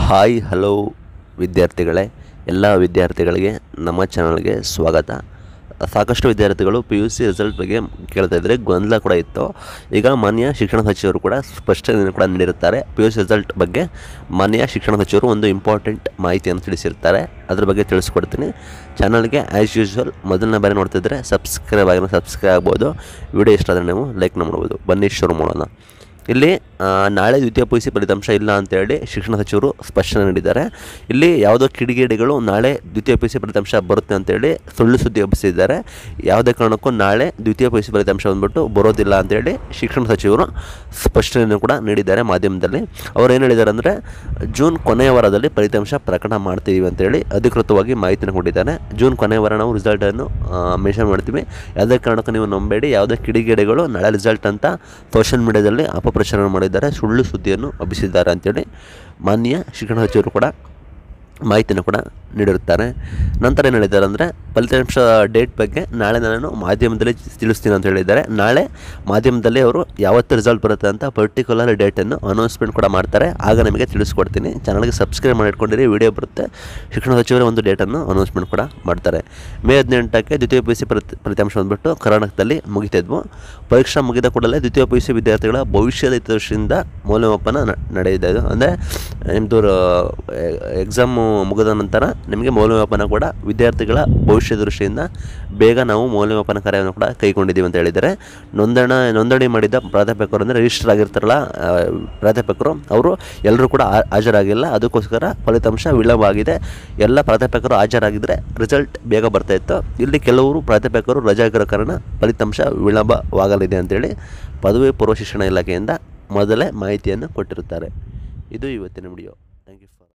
hi hello ವಿದ್ಯಾರ್ಥಿಗಳೇ ಎಲ್ಲ ವಿದ್ಯಾರ್ಥಿಗಳಿಗೆ ನಮ್ಮ ಚಾನಲ್ಗೆ ಸ್ವಾಗತ ಸಾಕಷ್ಟು ವಿದ್ಯಾರ್ಥಿಗಳು ಪಿ ಯು ಸಿ ರಿಸಲ್ಟ್ ಬಗ್ಗೆ ಕೇಳ್ತಾ ಇದ್ದಾರೆ ಗೊಂದಲ ಕೂಡ ಇತ್ತು ಈಗ ಮಾನ್ಯ ಶಿಕ್ಷಣ ಸಚಿವರು ಕೂಡ ಸ್ಪಷ್ಟನೆಯನ್ನು ಕೂಡ ನೀಡಿರುತ್ತಾರೆ ಪಿ ಯು ಸಿ ರಿಸಲ್ಟ್ ಬಗ್ಗೆ ಮಾನ್ಯ ಶಿಕ್ಷಣ ಸಚಿವರು ಒಂದು ಇಂಪಾರ್ಟೆಂಟ್ ಮಾಹಿತಿಯನ್ನು ತಿಳಿಸಿರ್ತಾರೆ ಅದ್ರ ಬಗ್ಗೆ ತಿಳಿಸ್ಕೊಡ್ತೀನಿ ಚಾನಲ್ಗೆ ಆ್ಯಸ್ ಯೂಶ್ವಲ್ ಮೊದಲನೇ ಬಾರಿ ನೋಡ್ತಿದ್ರೆ ಸಬ್ಸ್ಕ್ರೈಬ್ ಆಗಿ ಸಬ್ಸ್ಕ್ರೈಬ್ ಆಗ್ಬೋದು ವಿಡಿಯೋ ಇಷ್ಟ ಆದರೆ ನೀವು ಲೈಕ್ ಮಾಡ್ಬೋದು ಬನ್ನಿ ಶುರು ಮಾಡೋಣ ಇಲ್ಲಿ ಆ, ನಾಳೆ ದ್ವಿತೀಯ ಪಿ ಯು ಸಿ ಫಲಿತಾಂಶ ಇಲ್ಲ ಅಂತೇಳಿ ಶಿಕ್ಷಣ ಸಚಿವರು ಸ್ಪಷ್ಟನೆ ನೀಡಿದ್ದಾರೆ ಇಲ್ಲಿ ಯಾವುದೋ ಕಿಡಿಗೇಡಿಗಳು ನಾಳೆ ದ್ವಿತೀಯ ಪಿ ಯು ಸಿ ಫಲಿತಾಂಶ ಬರುತ್ತೆ ಅಂತೇಳಿ ಸುಳ್ಳು ಸುದ್ದಿ ಹಬ್ಬಿಸಿದ್ದಾರೆ ಯಾವುದೇ ಕಾರಣಕ್ಕೂ ನಾಳೆ ದ್ವಿತೀಯ ಪಿ ಯು ಸಿ ಫಲಿತಾಂಶ ಬಂದ್ಬಿಟ್ಟು ಬರೋದಿಲ್ಲ ಅಂತೇಳಿ ಶಿಕ್ಷಣ ಸಚಿವರು ಸ್ಪಷ್ಟನೆಯನ್ನು ಕೂಡ ನೀಡಿದ್ದಾರೆ ಮಾಧ್ಯಮದಲ್ಲಿ ಅವ್ರು ಏನು ಹೇಳಿದ್ದಾರೆ ಅಂದರೆ ಜೂನ್ ಕೊನೆಯ ವಾರದಲ್ಲಿ ಫಲಿತಾಂಶ ಪ್ರಕಟ ಮಾಡ್ತೀವಿ ಅಂತೇಳಿ ಅಧಿಕೃತವಾಗಿ ಮಾಹಿತಿನ ಕೊಟ್ಟಿದ್ದಾರೆ ಜೂನ್ ಕೊನೆಯ ವಾರ ನಾವು ರಿಸಲ್ಟನ್ನು ಮೆನ್ಷನ್ ಮಾಡ್ತೀವಿ ಯಾವುದೇ ಕಾರಣಕ್ಕೂ ನೀವು ನಂಬೇಡಿ ಯಾವುದೇ ಕಿಡಿಗೇಡಿಗಳು ನಾಳೆ ರಿಸಲ್ಟ್ ಅಂತ ಸೋಷಿಯಲ್ ಮೀಡಿಯಾದಲ್ಲಿ ಅಪಪ್ರಚಾರ ಮಾಡಿದ್ದಾರೆ ಸುಳ್ಳು ಸುದ್ದಿಯನ್ನು ಹಬ್ಬಿಸಿದ್ದಾರೆ ಅಂತೇಳಿ ಮಾನ್ಯ ಶಿಕ್ಷಣ ಸಚಿವರು ಕೂಡ ಮಾಹಿತಿನ ಕೂಡ ನೀಡಿರುತ್ತಾರೆ ನಂತರ ಏನು ಹೇಳಿದ್ದಾರೆ ಅಂದರೆ ಫಲಿತಾಂಶ ಡೇಟ್ ಬಗ್ಗೆ ನಾಳೆ ನಾನು ಮಾಧ್ಯಮದಲ್ಲಿ ತಿಳಿಸ್ತೀನಿ ಅಂತ ಹೇಳಿದ್ದಾರೆ ನಾಳೆ ಮಾಧ್ಯಮದಲ್ಲಿ ಅವರು ಯಾವತ್ತು ರಿಸಲ್ಟ್ ಬರುತ್ತೆ ಅಂತ ಪರ್ಟಿಕ್ಯುಲರ್ ಡೇಟನ್ನು ಅನೌನ್ಸ್ಮೆಂಟ್ ಕೂಡ ಮಾಡ್ತಾರೆ ಆಗ ನಿಮಗೆ ತಿಳಿಸ್ಕೊಡ್ತೀನಿ ಚಾನಲ್ಗೆ ಸಬ್ಸ್ಕ್ರೈಬ್ ಮಾಡಿ ಇಟ್ಕೊಂಡಿರಿ ವಿಡಿಯೋ ಬರುತ್ತೆ ಶಿಕ್ಷಣ ಸಚಿವರ ಒಂದು ಡೇಟನ್ನು ಅನೌನ್ಸ್ಮೆಂಟ್ ಕೂಡ ಮಾಡ್ತಾರೆ ಮೇ ಹದಿನೆಂಟಕ್ಕೆ ದ್ವಿತೀಯ ಪಿ ಯು ಸಿ ಫಲಿತಾಂಶ ಬಂದ್ಬಿಟ್ಟು ಕರ್ನಾಟಕದಲ್ಲಿ ಮುಗಿತಿದ್ವು ಪರೀಕ್ಷಾ ಮುಗಿದ ಕೂಡಲೇ ದ್ವಿತೀಯ ಪಿ ಯು ಸಿ ವಿದ್ಯಾರ್ಥಿಗಳ ಭವಿಷ್ಯದ ಹಿತದೃಷ್ಟಿಯಿಂದ ಮೌಲ್ಯಮಾಪನ ನ- ನಡೆಯುತ್ತೆ ಇದು ಅಂದರೆ ನಿಮ್ಮದು ಎಕ್ಸಾಮು ಮುಗಿದ ನಂತರ ನಿಮಗೆ ಮೌಲ್ಯಮಾಪನ ಕೂಡ ವಿದ್ಯಾರ್ಥಿಗಳ ಭವಿಷ್ಯ ದೃಷ್ಟಿಯಿಂದ ಬೇಗ ನಾವು ಮೌಲ್ಯಮಾಪನ ಕಾರ್ಯವನ್ನು ಕೂಡ ಕೈಗೊಂಡಿದ್ದೀವಿ ಅಂತ ಹೇಳಿದ್ದಾರೆ ನೋಂದಣ ನೋಂದಣಿ ಮಾಡಿದ ಪ್ರಾಧ್ಯಾಪಕರು ಅಂದರೆ ರಿಜಿಸ್ಟರ್ ಆಗಿರ್ತಾರಲ್ಲ ಆ, ಪ್ರಾಧ್ಯಾಪಕರು ಅವರು ಎಲ್ಲರೂ ಕೂಡ ಹಾ- ಹಾಜರಾಗಿಲ್ಲ ಅದಕ್ಕೋಸ್ಕರ ಫಲಿತಾಂಶ ವಿಳಂಬ ಆಗಿದೆ ಎಲ್ಲ ಪ್ರಾಧ್ಯಾಪಕರು ಹಾಜರಾಗಿದ್ದರೆ ರಿಸಲ್ಟ್ ಬೇಗ ಬರ್ತಾ ಇತ್ತು ಇಲ್ಲಿ ಕೆಲವರು ಪ್ರಾಧ್ಯಾಪಕರು ರಜೆ ಆಗಿರೋ ಕಾರಣ ಫಲಿತಾಂಶ ವಿಳಂಬವಾಗಲಿದೆ ಅಂತೇಳಿ ಪದವಿ ಪೂರ್ವ ಶಿಕ್ಷಣ ಇಲಾಖೆಯಿಂದ ಮೊದಲೇ ಮಾಹಿತಿಯನ್ನು ಕೊಟ್ಟಿರುತ್ತಾರೆ ಇದು ಇವತ್ತಿನ ವಿಡಿಯೋ ಥ್ಯಾಂಕ್ ಯು ಫಾರ್